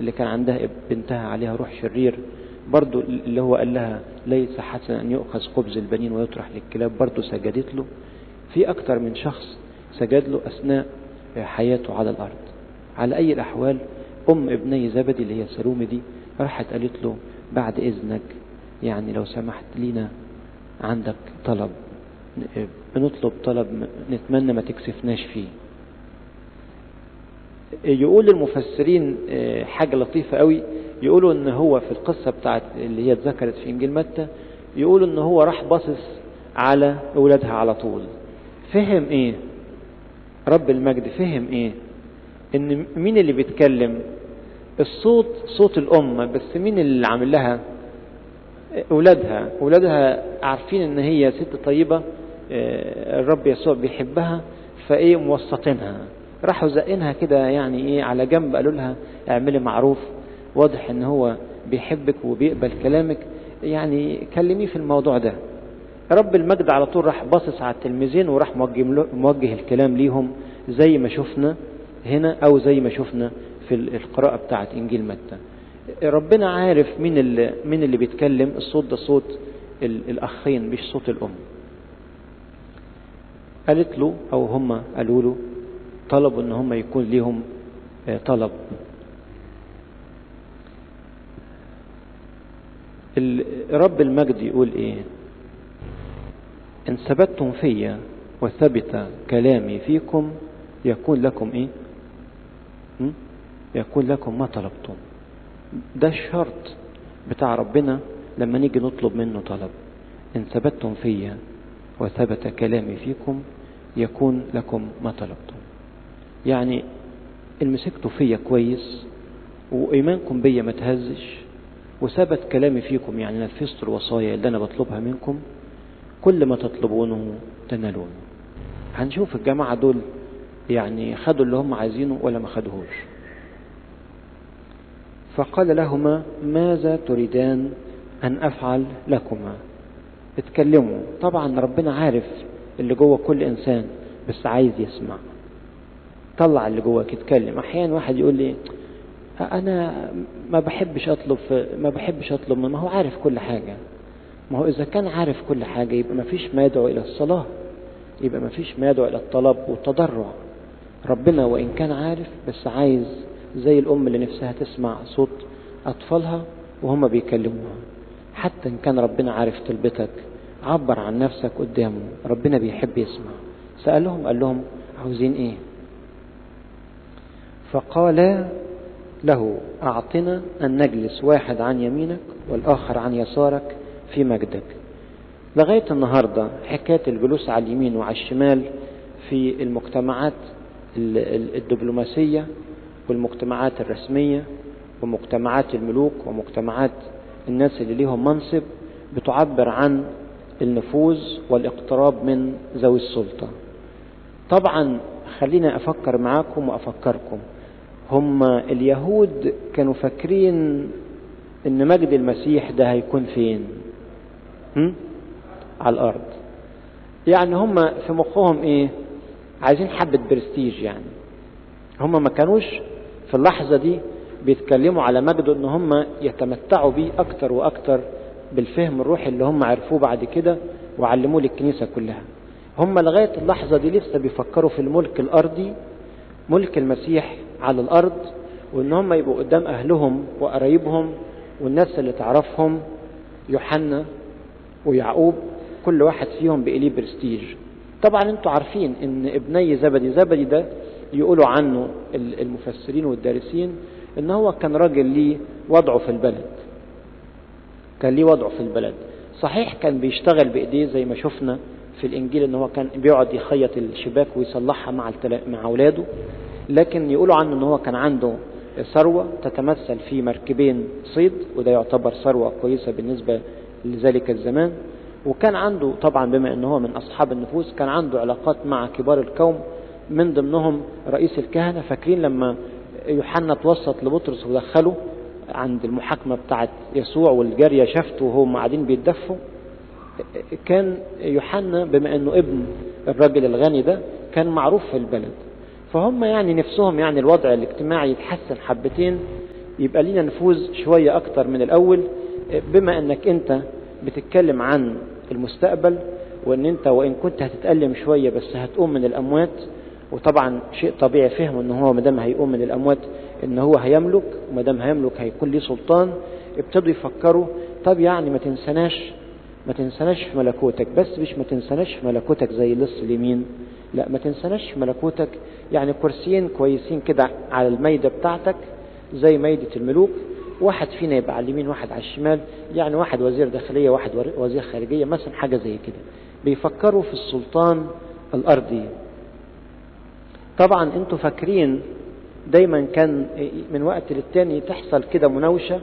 اللي كان عندها بنتها عليها روح شرير برضو اللي هو قال لها ليس حسنا أن يؤخذ خبز البنين ويطرح للكلاب برضو سجدت له في أكتر من شخص سجد له أثناء حياته على الأرض على أي الأحوال أم ابني زبدي اللي هي سلومي دي راحت قالت له بعد إذنك يعني لو سمحت لينا عندك طلب بنطلب طلب نتمنى ما تكسفناش فيه يقول المفسرين حاجة لطيفة قوي يقولوا ان هو في القصة بتاعت اللي هي اتذكرت في انجيل متى يقولوا ان هو راح باصص على اولادها على طول فهم ايه رب المجد فهم ايه ان مين اللي بيتكلم الصوت صوت الام بس مين اللي عامل لها اولادها اولادها عارفين ان هي ست طيبة الرب يسوع بيحبها فايه موسطينها راحوا زقينها كده يعني ايه على جنب قالوا لها اعملي معروف واضح ان هو بيحبك وبيقبل كلامك يعني كلميه في الموضوع ده رب المجد على طول راح باصص على التلميذين وراح موجه, موجه الكلام ليهم زي ما شفنا هنا او زي ما شفنا في القراءة بتاعت انجيل متى ربنا عارف مين اللي مين اللي بيتكلم الصوت ده صوت الاخين مش صوت الام قالت له او هم قالوا له طلبوا ان هم يكون ليهم طلب رب المجد يقول ايه ان ثبتتم فيا وثبت كلامي فيكم يكون لكم ايه م? يكون لكم ما طلبتم ده الشرط بتاع ربنا لما نيجي نطلب منه طلب ان ثبتتم فيا وثبت كلامي فيكم يكون لكم ما طلبتم يعني ان مسكتوا فيا كويس وايمانكم بيا ما تهزش وثبت كلامي فيكم يعني نفذت الوصايا اللي انا بطلبها منكم كل ما تطلبونه تنالونه هنشوف الجماعة دول يعني خدوا اللي هم عايزينه ولا ما خدوهوش فقال لهما ماذا تريدان أن أفعل لكما اتكلموا طبعا ربنا عارف اللي جوه كل إنسان بس عايز يسمع طلع اللي جواك اتكلم أحيانا واحد يقول لي أنا ما بحبش أطلب ما بحبش أطلب ما هو عارف كل حاجة ما هو إذا كان عارف كل حاجة يبقى ما فيش ما يدعو إلى الصلاة يبقى ما فيش ما يدعو إلى الطلب والتضرع ربنا وإن كان عارف بس عايز زي الأم اللي نفسها تسمع صوت أطفالها وهم بيكلموها حتى إن كان ربنا عارف طلبتك عبر عن نفسك قدامه ربنا بيحب يسمع سألهم قال لهم عاوزين إيه فقال له أعطنا أن نجلس واحد عن يمينك والآخر عن يسارك في مجدك لغاية النهاردة حكاية الجلوس على اليمين وعلى الشمال في المجتمعات الدبلوماسية والمجتمعات الرسمية ومجتمعات الملوك ومجتمعات الناس اللي ليهم منصب بتعبر عن النفوذ والاقتراب من ذوي السلطة طبعا خلينا أفكر معاكم وأفكركم هم اليهود كانوا فاكرين ان مجد المسيح ده هيكون فين هم؟ على الارض يعني هم في مخهم ايه عايزين حبة برستيج يعني هم ما كانوش في اللحظة دي بيتكلموا على مجده ان هم يتمتعوا بيه اكتر واكتر بالفهم الروحي اللي هم عرفوه بعد كده وعلموه للكنيسة كلها هم لغاية اللحظة دي لسه بيفكروا في الملك الارضي ملك المسيح على الارض وان هم يبقوا قدام اهلهم وقرايبهم والناس اللي تعرفهم يوحنا ويعقوب كل واحد فيهم بإليه برستيج طبعا انتوا عارفين ان ابني زبدي زبدي ده يقولوا عنه المفسرين والدارسين ان هو كان راجل ليه وضعه في البلد كان ليه وضعه في البلد صحيح كان بيشتغل بايديه زي ما شفنا في الانجيل ان هو كان بيقعد يخيط الشباك ويصلحها مع مع اولاده لكن يقولوا عنه ان هو كان عنده ثروة تتمثل في مركبين صيد وده يعتبر ثروة كويسة بالنسبة لذلك الزمان وكان عنده طبعا بما انه هو من اصحاب النفوس كان عنده علاقات مع كبار القوم من ضمنهم رئيس الكهنة فاكرين لما يوحنا توسط لبطرس ودخله عند المحاكمة بتاعت يسوع والجارية شافته وهم قاعدين بيتدفوا كان يوحنا بما انه ابن الراجل الغني ده كان معروف في البلد فهم يعني نفسهم يعني الوضع الاجتماعي يتحسن حبتين يبقى لينا نفوذ شوية أكتر من الأول بما أنك أنت بتتكلم عن المستقبل وأن أنت وإن كنت هتتألم شوية بس هتقوم من الأموات وطبعا شيء طبيعي فهم أن هو مدام هيقوم من الأموات أن هو هيملك ومدام هيملك هيكون ليه سلطان ابتدوا يفكروا طب يعني ما تنسناش ما تنسناش في ملكوتك بس مش ما تنسناش في ملكوتك زي لص اليمين لا ما تنسناش في ملكوتك يعني كرسيين كويسين كده على الميدة بتاعتك زي ميدة الملوك واحد فينا يبقى على اليمين واحد على الشمال يعني واحد وزير داخلية واحد وزير خارجية مثلا حاجة زي كده بيفكروا في السلطان الأرضي طبعا انتوا فاكرين دايما كان من وقت للتاني تحصل كده مناوشة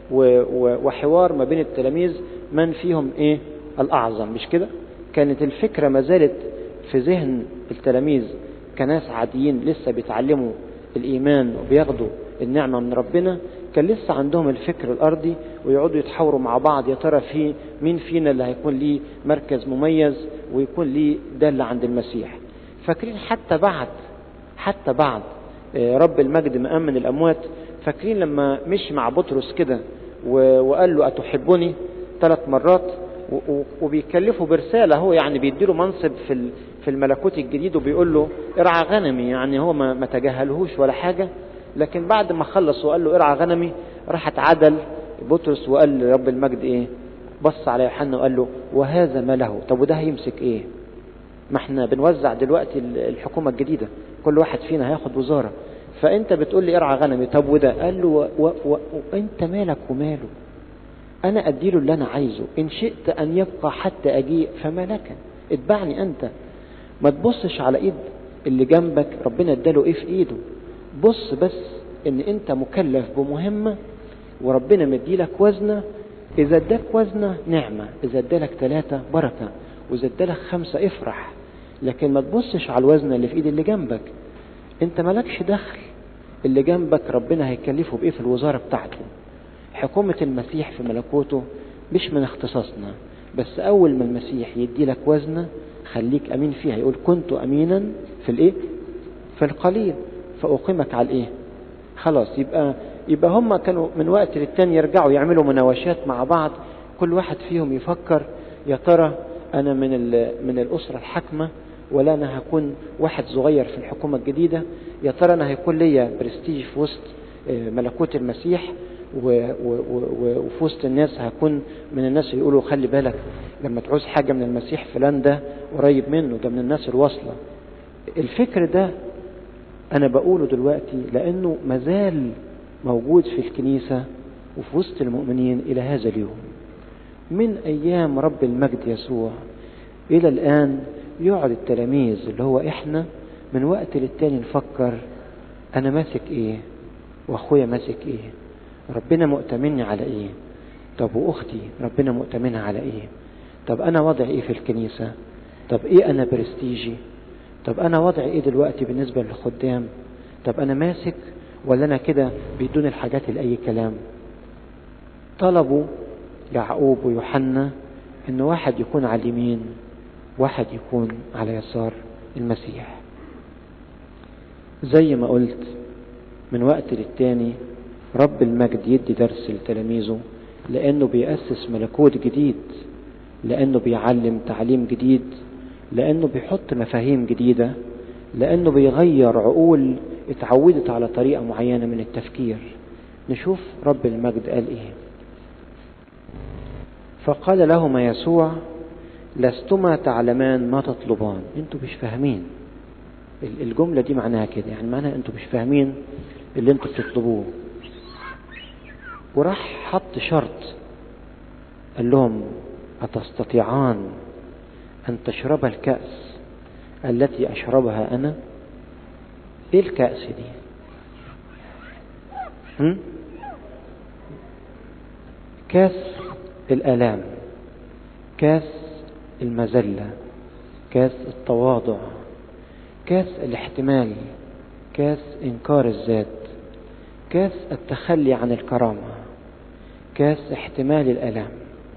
وحوار ما بين التلاميذ من فيهم ايه الأعظم مش كده كانت الفكرة ما زالت في ذهن التلاميذ كناس عاديين لسه بيتعلموا الإيمان وبياخدوا النعمة من ربنا كان لسه عندهم الفكر الأرضي ويقعدوا يتحاوروا مع بعض يا ترى في مين فينا اللي هيكون ليه مركز مميز ويكون ليه دالة عند المسيح فاكرين حتى بعد حتى بعد رب المجد مأمن الأموات فاكرين لما مشي مع بطرس كده وقال له أتحبني ثلاث مرات وبيكلفه برسالة هو يعني بيديله منصب في في الملكوت الجديد وبيقول له ارعى غنمي يعني هو ما تجاهلهوش ولا حاجة لكن بعد ما خلص وقال له ارعى غنمي راح اتعدل بطرس وقال لرب المجد ايه بص على يوحنا وقال له وهذا ما له طب وده هيمسك ايه ما احنا بنوزع دلوقتي الحكومة الجديدة كل واحد فينا هياخد وزارة فانت بتقول لي ارعى غنمي طب وده قال له و... و... و... وانت مالك وماله انا اديله اللي انا عايزه ان شئت ان يبقى حتى اجيء فما لك اتبعني انت ما تبصش على ايد اللي جنبك ربنا اداله ايه في ايده بص بس ان انت مكلف بمهمة وربنا مديلك وزنة اذا اداك وزنة نعمة اذا ادالك ثلاثة بركة واذا ادالك خمسة افرح لكن ما تبصش على الوزنة اللي في ايد اللي جنبك انت مالكش دخل اللي جنبك ربنا هيكلفه بايه في الوزارة بتاعته حكومة المسيح في ملكوته مش من اختصاصنا بس اول ما المسيح يدي لك وزنة خليك امين فيها يقول كنت امينا في الايه في القليل فاقيمك على الايه خلاص يبقى يبقى هم كانوا من وقت للتاني يرجعوا يعملوا مناوشات مع بعض كل واحد فيهم يفكر يا ترى انا من من الاسره الحاكمه ولا انا هكون واحد صغير في الحكومه الجديده يا ترى انا هيكون ليا برستيج في وسط ملكوت المسيح وفي وسط الناس هكون من الناس اللي يقولوا خلي بالك لما تعوز حاجه من المسيح فلان ده قريب منه ده من الناس الواصله الفكر ده انا بقوله دلوقتي لانه مازال موجود في الكنيسه وفي وسط المؤمنين الى هذا اليوم من ايام رب المجد يسوع الى الان يقعد التلاميذ اللي هو احنا من وقت للتاني نفكر انا ماسك ايه واخويا ماسك ايه ربنا مؤتمني على ايه طب واختي ربنا مؤتمنها على ايه طب انا وضعي ايه في الكنيسه طب ايه انا برستيجي طب انا وضعي ايه دلوقتي بالنسبه للخدام طب انا ماسك ولا انا كده بدون الحاجات لاي كلام طلبوا يعقوب ويوحنا ان واحد يكون على اليمين واحد يكون على يسار المسيح زي ما قلت من وقت للتاني رب المجد يدي درس لتلاميذه لأنه بيأسس ملكوت جديد لأنه بيعلم تعليم جديد لأنه بيحط مفاهيم جديدة لأنه بيغير عقول اتعودت على طريقة معينة من التفكير نشوف رب المجد قال إيه فقال لهما يسوع لستما تعلمان ما تطلبان انتوا مش فاهمين الجملة دي معناها كده يعني معناها انتوا مش فاهمين اللي انتوا بتطلبوه وراح حط شرط قال لهم أتستطيعان أن تشرب الكأس التي أشربها أنا إيه الكأس دي هم؟ كاس الآلام كاس المذلة كاس التواضع كاس الاحتمال كاس إنكار الذات كاس التخلي عن الكرامة كاس احتمال الألم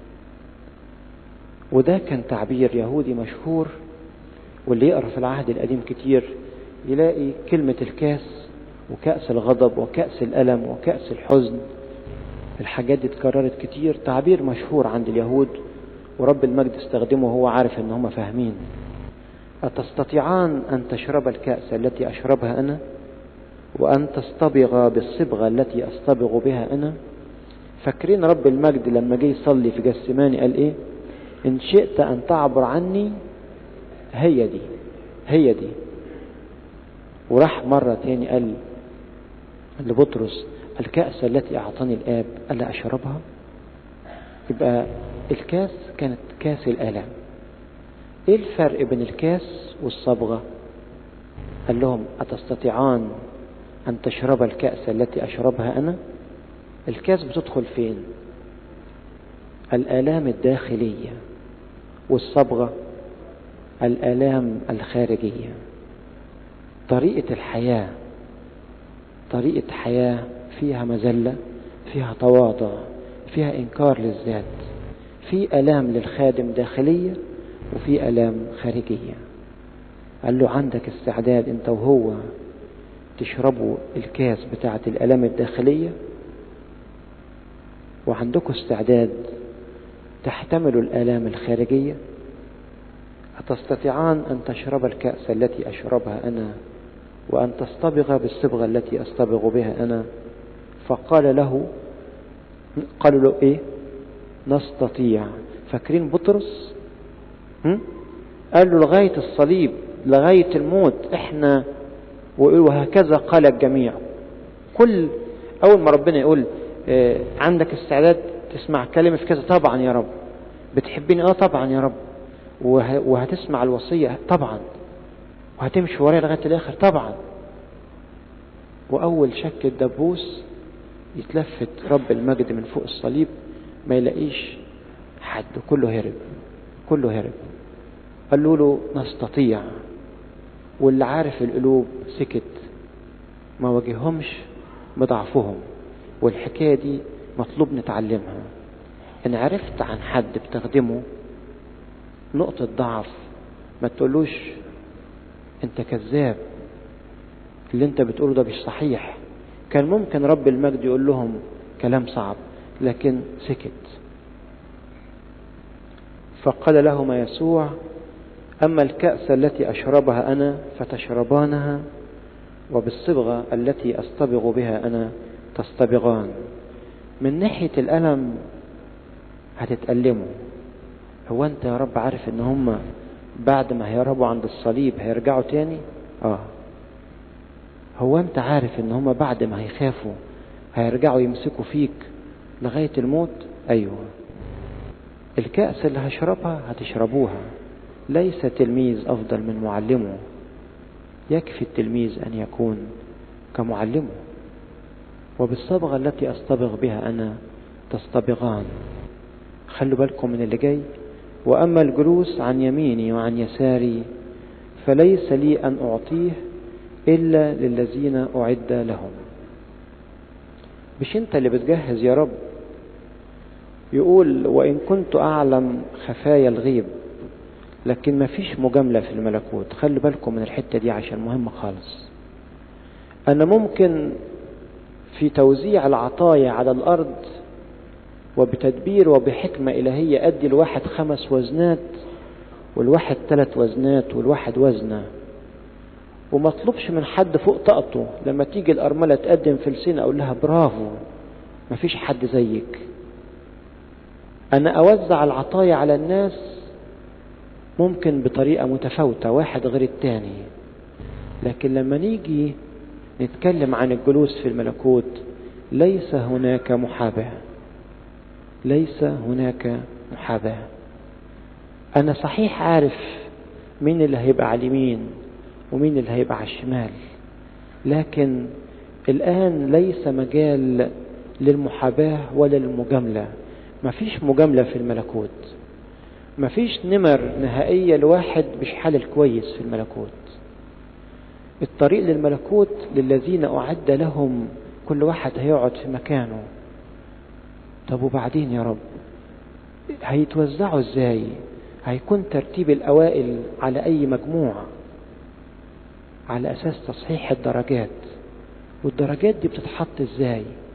وده كان تعبير يهودي مشهور واللي يقرأ في العهد القديم كتير يلاقي كلمة الكاس وكأس الغضب وكأس الألم وكأس الحزن الحاجات دي اتكررت كتير تعبير مشهور عند اليهود ورب المجد استخدمه وهو عارف ان هم فاهمين أتستطيعان أن تشرب الكأس التي أشربها أنا وأن تصطبغ بالصبغة التي أصطبغ بها أنا فاكرين رب المجد لما جه يصلي في جسماني قال إيه إن شئت أن تعبر عني هي دي هي دي وراح مرة تاني قال لبطرس الكأس التي أعطاني الآب ألا أشربها يبقى الكاس كانت كاس الآلام إيه الفرق بين الكاس والصبغة قال لهم أتستطيعان أن تشرب الكأس التي أشربها أنا الكاس بتدخل فين الآلام الداخلية والصبغة الآلام الخارجية طريقة الحياة طريقة حياة فيها مذلة فيها تواضع فيها إنكار للذات في ألام للخادم داخلية وفي ألام خارجية قال له عندك استعداد أنت وهو تشربوا الكاس بتاعة الألام الداخلية وعندكم استعداد تحتملوا الآلام الخارجية أتستطيعان أن تشرب الكأس التي أشربها أنا وأن تصطبغ بالصبغة التي أصطبغ بها أنا فقال له قالوا له إيه نستطيع فاكرين بطرس هم؟ قال له لغاية الصليب لغاية الموت احنا وهكذا قال الجميع كل أول ما ربنا يقول اه عندك استعداد تسمع كلمة في كذا طبعا يا رب بتحبني اه طبعا يا رب وه وهتسمع الوصية طبعا وهتمشي ورايا لغاية الآخر طبعا وأول شك الدبوس يتلفت رب المجد من فوق الصليب ما يلاقيش حد كله هرب كله هرب قالوا له نستطيع واللي عارف القلوب سكت ما واجههمش بضعفهم والحكاية دي مطلوب نتعلمها إن عرفت عن حد بتخدمه نقطة ضعف ما تقولوش انت كذاب اللي انت بتقوله ده مش صحيح كان ممكن رب المجد يقول لهم كلام صعب لكن سكت فقال لهما يسوع أما الكأس التي أشربها أنا فتشربانها وبالصبغة التي أصطبغ بها أنا تصطبغان من ناحية الألم هتتألموا هو أنت يا رب عارف إن هم بعد ما هيهربوا عند الصليب هيرجعوا تاني آه هو أنت عارف إن هم بعد ما هيخافوا هيرجعوا يمسكوا فيك لغاية الموت أيوه الكأس اللي هشربها هتشربوها ليس تلميذ أفضل من معلمه يكفي التلميذ أن يكون كمعلمه وبالصبغة التي أصطبغ بها أنا تصطبغان خلوا بالكم من اللي جاي وأما الجلوس عن يميني وعن يساري فليس لي أن أعطيه إلا للذين أعد لهم مش أنت اللي بتجهز يا رب يقول وإن كنت أعلم خفايا الغيب لكن ما فيش مجاملة في الملكوت خلوا بالكم من الحتة دي عشان مهمة خالص أنا ممكن في توزيع العطايا على الأرض وبتدبير وبحكمة إلهية أدي الواحد خمس وزنات والواحد ثلاث وزنات والواحد وزنة وما اطلبش من حد فوق طاقته لما تيجي الأرملة تقدم فلسين أقول لها برافو مفيش حد زيك أنا أوزع العطايا على الناس ممكن بطريقة متفاوتة واحد غير التاني لكن لما نيجي نتكلم عن الجلوس في الملكوت ليس هناك محاباة ليس هناك محاباة أنا صحيح عارف مين اللي هيبقى على اليمين ومين اللي هيبقى على الشمال لكن الآن ليس مجال للمحاباة ولا للمجاملة مفيش مجاملة في الملكوت مفيش نمر نهائية لواحد مش حالل كويس في الملكوت الطريق للملكوت للذين أعد لهم كل واحد هيقعد في مكانه طب وبعدين يا رب هيتوزعوا ازاي هيكون ترتيب الأوائل على أي مجموعة على أساس تصحيح الدرجات والدرجات دي بتتحط ازاي